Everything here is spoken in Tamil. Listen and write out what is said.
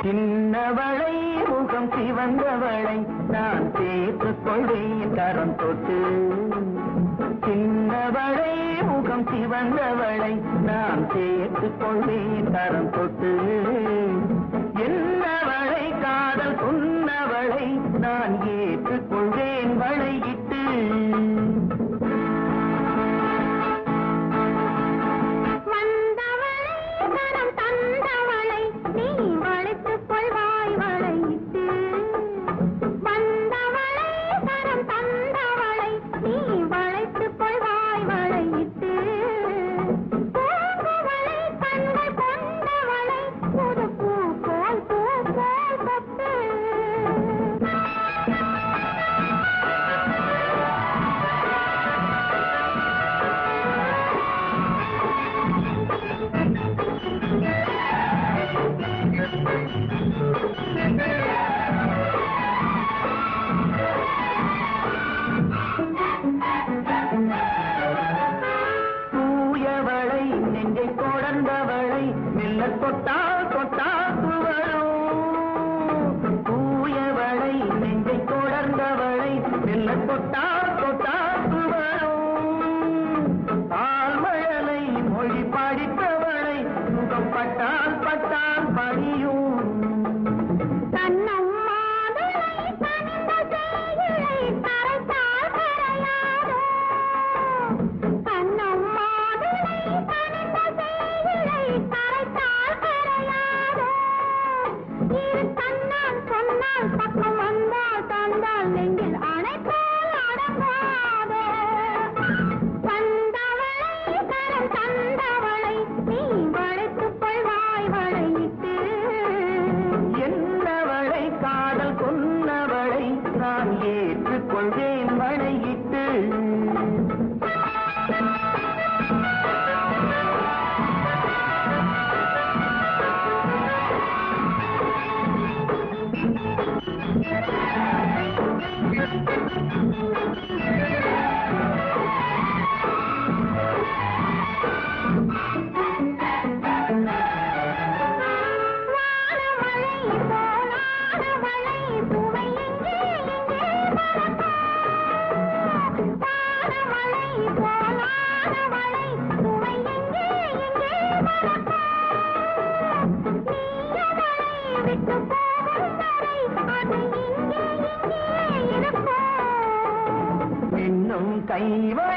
சின்னவளை முகம் சிவந்தவளை நான் சேர்த்துக் கொள்வேன் கரம் தொட்டு சின்னவளை முகம் சிவந்தவளை நான் சேர்த்துக் கொள்வேன் கரம் தொட்டு என்னவளை காதல் சொன்னவளை நான் ஏற்றுக் கொள்வேன் வளையிட்டு வந்தவளை மனம் தந்தவளை நீ வளைத்துக் கொள்வாய் வளையிட்டு வந்தவளை மனம் தந்தவளை நீ வளைத்துக் கொள்வாய் வளையிட்டு பூங்குவளை கண்கள் கொண்டவளை புது பூ போல் பூ போல் தொட்டு தூயவளை நெஞ்சை தொடர்ந்தவளை மெல்ல தொட்டால் தொட்டால் வரும் தூயவளை நெஞ்சை தொடர்ந்தவளை மெல்ல தொட்டால் தொட்டால் வரும் தாழ்மழலை மொழி படித்தவளை முகம் பட்டால் பட்டால் படியும் தன்னம் மாதுளை தனிந்த செய்களை தரைத்தால் கரையாதோ தன்னம் மாதுளை தனிந்த செய்களை தரைத்தால் கரையாதோ இரு தன்னால் சொன்னால் பக்கம் வந்தால் தந்தால் நெஞ்சில் அணைத்தால் அடங்காதோ வந்தவளை கரம் தந்தவளை நீ வளைத்துக் கொள்வாய் வளையிட்டு என்னவளை காதல் கொன்னவளை நான் ஏற்றுக்கொள்வேன் வளையிட்டு வானமழை போலானவளை சுவை எங்கே எங்கே மறப்போ வானமழை போலானவளை சுவை எங்கே எங்கே மறப்போ நீ அவளை விட்டு போகும் வரை அது இங்கே இங்கே இருப்போ இன்னும் கைவளை